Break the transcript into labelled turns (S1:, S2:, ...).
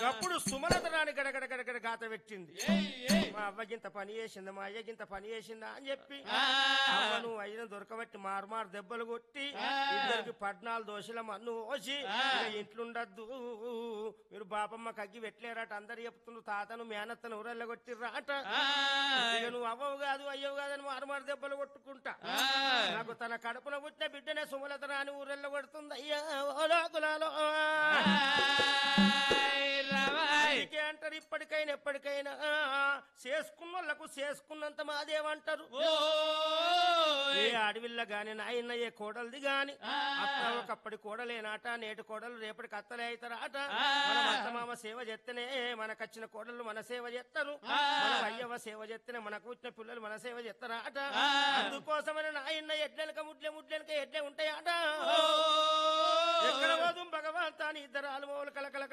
S1: అప్పుడు సుమలత రాని గడగడ గడగడ గాత పెట్టింది
S2: ఏయ్, ఏయ్.
S1: మా అవ్వగింత పని చేసింది మా అయ్యగింత పని చేసిందా అని చెప్పి
S2: ఆ.
S1: అవ్వ నువ్వు అయ్యను దొరకబట్టి మారుమారు దెబ్బలు కొట్టి
S2: ఆ.
S1: ఇద్దరికి పద్నాలుగు దోశల మన్ను పోసి
S2: ఆ.
S1: ఇక ఇంట్లుండద్దు మీరు బాపమ్మ కగ్గి పెట్టలేరట అందరు చెప్తుండ్రు తాతను మేనత్తను ఊరల్ల కొట్టిర్రాట
S2: ఆ.
S1: ఇక నువ్వు అవ్వవు కాదు అయ్యవు కాదని మారుమారు దెబ్బలు కొట్టుకుంటా
S2: ఆ.
S1: నాకు తన కడుపున పుట్టిన బిడ్డనే సుమలత రాని ఊరెల్ల కొడుతుంది అయ్యా ఓ లోకులాలో
S2: ఆయ్ రావాయ్.
S1: అందుకే అంటారు ఇప్పటికైనా ఎప్పటికైనా చేసుకున్న వాళ్ళకు చేసుకున్నంత మాదేమంటారు
S2: ఓయ్.
S1: ఏ అడవిల్ల గాని నాయన్న ఏ కోడలిది గాని
S2: ఆ.
S1: అత్త ఒకప్పటి కోడలేనాట నేటి కోడలు రేపటికి అత్తలే అవుతారాట
S2: ఆ.
S1: మన అత్తమామ సేవ చేస్తేనే మనకచ్చిన కోడళ్ళు మన సేవ చేస్తారు
S2: ఆ.
S1: మన అయ్యవ సేవ చేస్తేనే మనకు వచ్చిన పిల్లలు మన సేవ చేస్తారాట
S2: ఆ.
S1: అందుకోసమని నాయన్న ఎడ్లెనక ముడ్లే ముడ్లెనక ఎడ్లే ఉంటాయాట
S2: ఓయ్.
S1: ఎక్కడ పోదు భగవంతాని ఇద్దరు ఆలుమోలు కలకల